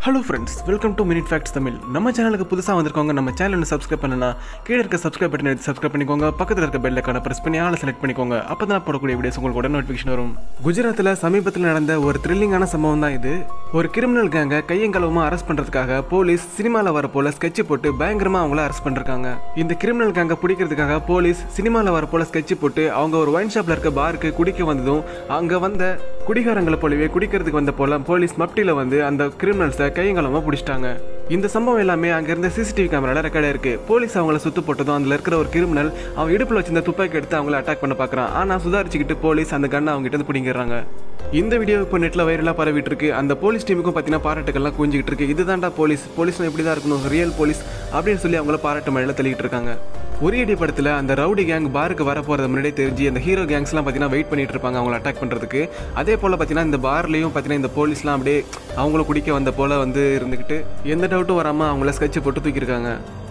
hello friends welcome to minute facts Tamil நம்ம சேனலுக்கு புதுசாக வந்திருக்கவங்க நம்ம சேனலை சப்ஸ்கிரைப் பண்ணனா கீழே இருக்க சப்ஸ்கிரைப் பட்டன் எடுத்து சப்ஸ்கிரைப் பண்ணிக்கோங்க பக்கத்தில் இருக்க பெல் ஐக்கான ப்ரெஸ் பண்ணி ஆளை செலக்ட் பண்ணிக்கோங்க அப்போ தான் போடக்கூடிய வீடியோஸ் உங்களுக்கு உடனே நோட்டிஃபிகேஷன் வரும் குஜராத்தில் சமீபத்தில் நடந்த ஒரு த்ரில்லிங்கான சம்பவம் தான் இது ஒரு கிரிமினல் கேங்கை கையங்கலவமா அரெஸ்ட் பண்ணுறதுக்காக போலீஸ் சினிமாவில் வர போல ஸ்கெட்ச் போட்டு பயங்கரமாக அவங்கள அரெஸ்ட் பண்ணிருக்காங்க இந்த கிரிமினல் கேங்கை பிடிக்கிறதுக்காக போலீஸ் சினிமாவில் வர போல ஸ்கெட்ச் போட்டு அவங்க ஒரு ஒயின் ஷாப்பில் இருக்க பாருக்கு குடிக்க வந்ததும் அங்கே வந்த குடிகாரங்களை போலவே குடிக்கிறதுக்கு வந்த போல போலீஸ் மப்டியில் வந்து அந்த கிரிமினல்ஸை கையங்கலமாக பிடிச்சிட்டாங்க இந்த சம்பவம் எல்லாமே அங்க இருந்த சிசிடிவி கேமரால ரெக்கார்ட் இருக்கு போலீஸ் அவங்கள சுத்து போட்டதும் அதுல இருக்கிற ஒரு கிரிமினல் அவன் இடுப்புல வச்சிருந்த துப்பாக்கி எடுத்து அவங்கள அட்டாக் பண்ண பாக்குறான் ஆனா சுதாரிச்சுக்கிட்டு போலீஸ் அந்த கண்ணை அவங்க கிட்ட இருந்து பிடிங்கிறாங்க இந்த வீடியோ இப்போ நெட்ல வைரலா பரவிட்டு இருக்கு அந்த போலீஸ் டீமுக்கும் பார்த்தீங்கன்னா பாராட்டுகள்லாம் குஞ்சிக்கிட்டு இருக்கு இதுதான்டா போலீஸ் போலீஸ்னா இப்படி தான் இருக்கணும் ரியல் போலீஸ் அப்படின்னு சொல்லி அவங்கள பாராட்டு மழையில தள்ளிட்டு இருக்காங்க உரியடி படத்தில் அந்த ரவுடி கேங் பாருக்கு வர போகிறது முன்னாடியே தெரிஞ்சு அந்த ஹீரோ கேங்ஸ்லாம் பார்த்தீங்கன்னா வெயிட் பண்ணிட்டு இருப்பாங்க அவங்கள அட்டாக் பண்ணுறதுக்கு அதே போல் பார்த்தீங்கன்னா இந்த பார்லேயும் பார்த்தீங்கன்னா இந்த போலீஸ்லாம் அப்படியே அவங்கள குடிக்க வந்த போல் வந்து இருந்துக்கிட்டு எந்த டவுட்டும் வராமல் அவங்கள ஸ்கெட்ச் போட்டு தூக்கியிருக்காங்க